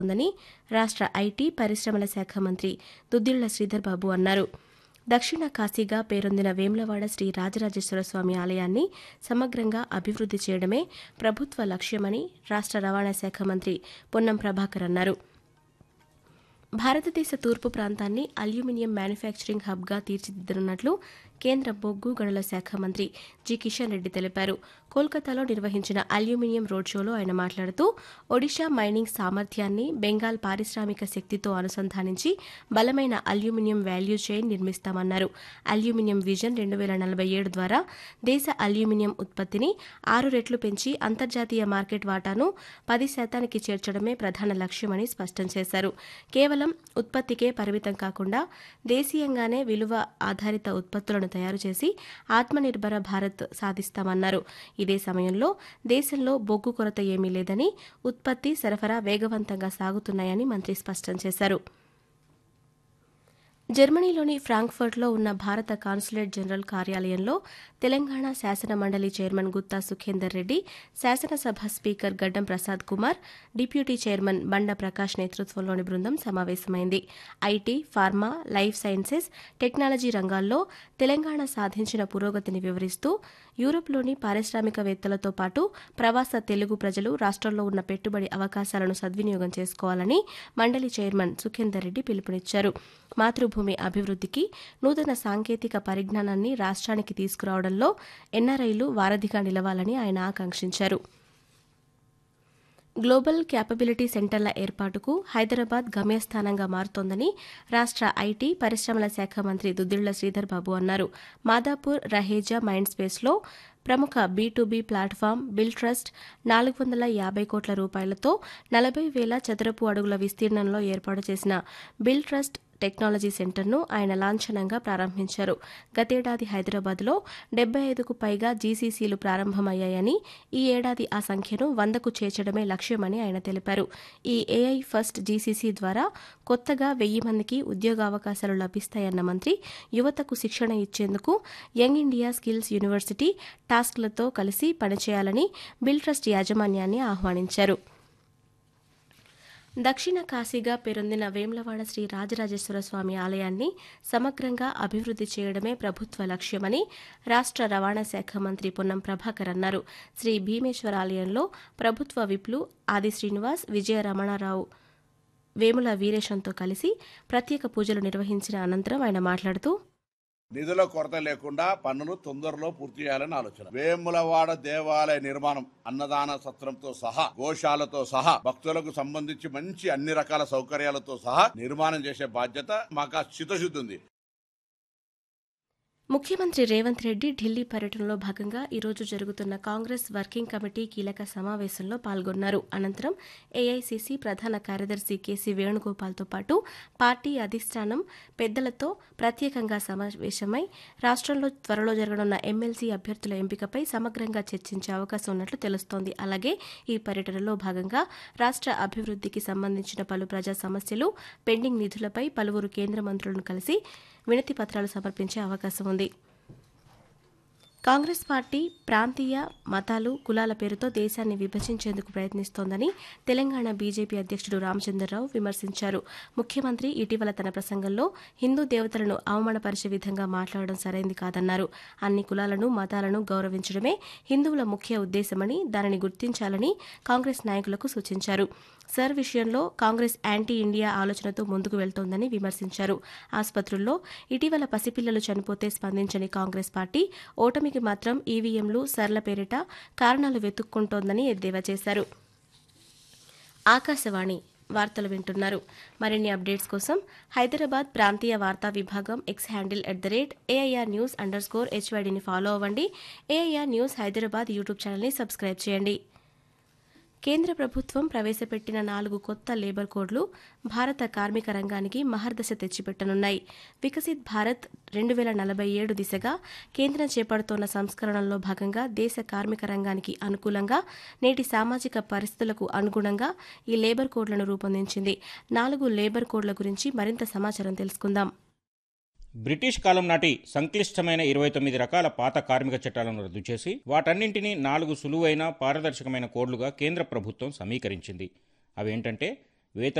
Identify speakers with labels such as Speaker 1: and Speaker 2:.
Speaker 1: ఉందని రాష్ట్ర ఐటీ పరిశ్రమల శాఖ మంత్రి దుద్దిళ్ల శ్రీధర్ బాబు అన్నారు దక్షిణ కాశీగా పేరొందిన వేములవాడ శ్రీ రాజరాజేశ్వర స్వామి ఆలయాన్ని సమగ్రంగా అభివృద్ది చేయడమే ప్రభుత్వ లక్ష్యమని రాష్ట్ర రవాణా శాఖ మంత్రి పొన్నం ప్రభాకర్ అన్నారు భారతదేశ తూర్పు ప్రాంతాన్ని అల్యూమినియం మ్యానుఫ్యాక్చరింగ్ హబ్గా తీర్చిదిద్దనున్నట్లు కేంద్ర బొగ్గు గనుల శాఖ మంత్రి జి కిషన్ రెడ్డి తెలిపారు కోల్కతాలో నిర్వహించిన అల్యూమినియం రోడ్ షోలో ఆయన మాట్లాడుతూ ఒడిషా మైనింగ్ సామర్థ్యాన్ని బెంగాల్ పారిశ్రామిక శక్తితో అనుసంధానించి బలమైన అల్యూమినియం వాల్యూ చైన్ నిర్మిస్తామన్నారు అల్యూమినియం విజన్ రెండు వేల నలభై ఏడు ద్వారా దేశ అల్యూమినియం ఉత్పత్తిని ఆరు రెట్లు పెంచి అంతర్జాతీయ మార్కెట్ వాటాను పది శాతానికి చేర్చడమే ప్రధాన లక్ష్యమని స్పష్టం చేశారు కేవలం ఉత్పత్తికే పరిమితం కాకుండా దేశీయంగానే విలువ ఆధారిత ఉత్పత్తులను తయారు చేసి ఆత్మనిర్భర భారత్ సాధిస్తామన్నారు ఇదే సమయంలో దేశంలో బొగ్గు కొరత ఏమీ లేదని ఉత్పత్తి సరఫరా వేగవంతంగా సాగుతున్నాయని మంత్రి స్పష్టం చేశారు జర్మనీలోని ఫ్రాంక్ఫర్ట్లో ఉన్న భారత కాన్సులేట్ జనరల్ కార్యాలయంలో తెలంగాణ శాసన మండలి చైర్మన్ గుత్తా సుఖేందర్ రెడ్డి శాసనసభ స్పీకర్ గడ్డం ప్రసాద్ కుమార్ డిప్యూటీ చైర్మన్ బండ ప్రకాష్ నేతృత్వంలోని బృందం సమావేశమైంది IT pharma life sciences technology రంగాల్లో తెలంగాణ సాధించిన పురోగతిని వివరిస్తూ యూరోప్లోని పారిశ్రామికవేత్తలతో పాటు ప్రవాస తెలుగు ప్రజలు రాష్ట్రంలో ఉన్న పెట్టుబడి అవకాశాలను సద్వినియోగం చేసుకోవాలని మండలి చైర్మన్ సుఖేందర్ రెడ్డి పిలుపునిచ్చారు మాతృభూమి అభివృద్ధికి నూతన సాంకేతిక పరిజ్ఞానాన్ని రాష్ట్రానికి తీసుకురావడంలో ఎన్ఆర్ఐలు వారధిగా నిలవాలని ఆయన ఆకాంక్షించారు గ్లోబల్ క్యాపబిలిటీ సెంటర్ల ఏర్పాటుకు హైదరాబాద్ గమ్యస్థానంగా మారుతోందని రాష్ట్ర ఐటీ పరిశ్రమల శాఖ మంత్రి దుద్దిళ్ల శ్రీధర్ బాబు అన్నారు మాదాపూర్ రహేజా మైండ్ స్పేస్లో ప్రముఖ B to B platform Billtrust నాలుగు వందల యాభై కోట్ల రూపాయలతో నలభై వేల చదరపు అడుగుల విస్తీర్ణంలో ఏర్పాటు చేసిన బిల్ ట్రస్ట్ టెక్నాలజీ సెంటర్ను ఆయన లాంఛనంగా ప్రారంభించారు గతేడాది హైదరాబాద్లో డెబ్బై ఐదుకు పైగా జీసీసీలు ప్రారంభమయ్యాయని ఈ ఏడాది ఆ సంఖ్యను వందకు చేర్చడమే లక్ష్యమని ఆయన తెలిపారు ఈ ఏఐ ఫస్ట్ జీసీసీ ద్వారా కొత్తగా వెయ్యి మందికి ఉద్యోగావకాశాలు లభిస్తాయన్న మంత్రి యువతకు శిక్షణ ఇచ్చేందుకు యంగ్ ఇండియా స్కిల్స్ యూనివర్సిటీ టాస్క్లతో కలిసి పనిచేయాలని బిల్ ట్రస్ట్ యాజమాన్యాన్ని ఆహ్వానించారు దక్షిణ కాశీగా పేరొందిన వేములవాడ శ్రీ రాజరాజేశ్వర స్వామి ఆలయాన్ని సమగ్రంగా అభివృద్ది చేయడమే ప్రభుత్వ లక్ష్యమని రాష్ట్ర రవాణా శాఖ మంత్రి పొన్నం ప్రభాకర్ అన్నారు శ్రీ భీమేశ్వర ఆలయంలో ప్రభుత్వ విప్లు ఆది శ్రీనివాస్ విజయ రమణారావు వేముల వీరేశంతో కలిసి ప్రత్యేక పూజలు నిర్వహించిన అనంతరం ఆయన మాట్లాడుతూ
Speaker 2: నిధుల కొరత లేకుండా పనులు తొందరలో పూర్తి చేయాలని ఆలోచన వేములవాడ దేవాలయ నిర్మాణం అన్నదాన సత్రంతో సహా గోశాలతో సహా భక్తులకు సంబంధించి మంచి అన్ని రకాల సౌకర్యాలతో సహా నిర్మాణం చేసే బాధ్యత మాకు ఆ చిత్తశుద్ధి ఉంది
Speaker 1: ముఖ్యమంత్రి రేవంత్ రెడ్డి ఢిల్లీ పర్యటనలో భాగంగా ఈరోజు జరుగుతున్న కాంగ్రెస్ వర్కింగ్ కమిటీ కీలక సమావేశంలో పాల్గొన్నారు అనంతరం ఏఐసీసీ ప్రధాన కార్యదర్శి కేసీ వేణుగోపాల్తో పాటు పార్టీ అధిష్టానం పెద్దలతో ప్రత్యేకంగా సమావేశమై రాష్ట్రంలో త్వరలో జరగనున్న ఎమ్మెల్సీ అభ్యర్థుల ఎంపికపై సమగ్రంగా చర్చించే అవకాశం ఉన్నట్లు తెలుస్తోంది అలాగే ఈ పర్యటనలో భాగంగా రాష్ట్ర అభివృద్ధికి సంబంధించిన పలు ప్రజా సమస్యలు పెండింగ్ నిధులపై పలువురు కేంద్ర మంత్రులను కలిసి వినతి పత్రాలు సమర్పించే అవకాశం ఉంది కాంగ్రెస్ పార్టీ ప్రాంతీయ మతాలు కులాల పేరుతో దేశాన్ని విభజించేందుకు ప్రయత్నిస్తోందని తెలంగాణ బీజేపీ అధ్యక్షుడు రామచంద్రరావు విమర్శించారు ముఖ్యమంత్రి ఇటీవల తన ప్రసంగంలో హిందూ దేవతలను అవమానపరిచే విధంగా మాట్లాడడం సరైంది కాదన్నారు అన్ని కులాలను మతాలను గౌరవించడమే హిందువుల ముఖ్య ఉద్దేశమని దానిని గుర్తించాలని కాంగ్రెస్ నాయకులకు సూచించారు సర్ విషయంలో కాంగ్రెస్ యాంటీ ఇండియా ఆలోచనతో ముందుకు వెళ్తోందని విమర్శించారు ఆసుపత్రుల్లో ఇటీవల పసిపిల్లలు చనిపోతే స్పందించని కాంగ్రెస్ పార్టీ ఓటమికి మాత్రం ఈవీఎంలు సర్ల పేరిట కారణాలు వెతుక్కుంటోందని ఎద్దేవా చేశారు ఆకాశవాణి వార్తలు వింటున్నారు మరిన్ని అప్డేట్స్ కోసం హైదరాబాద్ ప్రాంతీయ వార్తా విభాగం X handle at the rate AIR news under score హెచ్వైడిని ఫాలో అవ్వండి ఏఐఆర్ న్యూస్ హైదరాబాద్ యూట్యూబ్ ఛానల్ని సబ్స్క్రైబ్ చేయండి కేంద్ర ప్రభుత్వం ప్రవేశపెట్టిన నాలుగు కొత్త లేబర్ కోడ్లు భారత కార్మిక రంగానికి మహర్దశ తెచ్చిపెట్టనున్నాయి వికసిత్ భారత్ రెండు వేల నలభై ఏడు దిశగా కేంద్రం చేపడుతోన్న సంస్కరణల్లో భాగంగా దేశ కార్మిక రంగానికి అనుకూలంగా నేటి సామాజిక పరిస్థితులకు అనుగుణంగా ఈ లేబర్ కోడ్లను రూపొందించింది నాలుగు లేబర్ కోడ్ల గురించి మరింత సమాచారం తెలుసుకుందాం
Speaker 3: బ్రిటిష్ కాలం నాటి సంక్లిష్టమైన ఇరవై తొమ్మిది రకాల పాత కార్మిక చట్టాలను రద్దు చేసి వాటన్నింటినీ నాలుగు సులువైన పారదర్శకమైన కోడ్లుగా కేంద్ర ప్రభుత్వం సమీకరించింది అవేంటంటే వేతన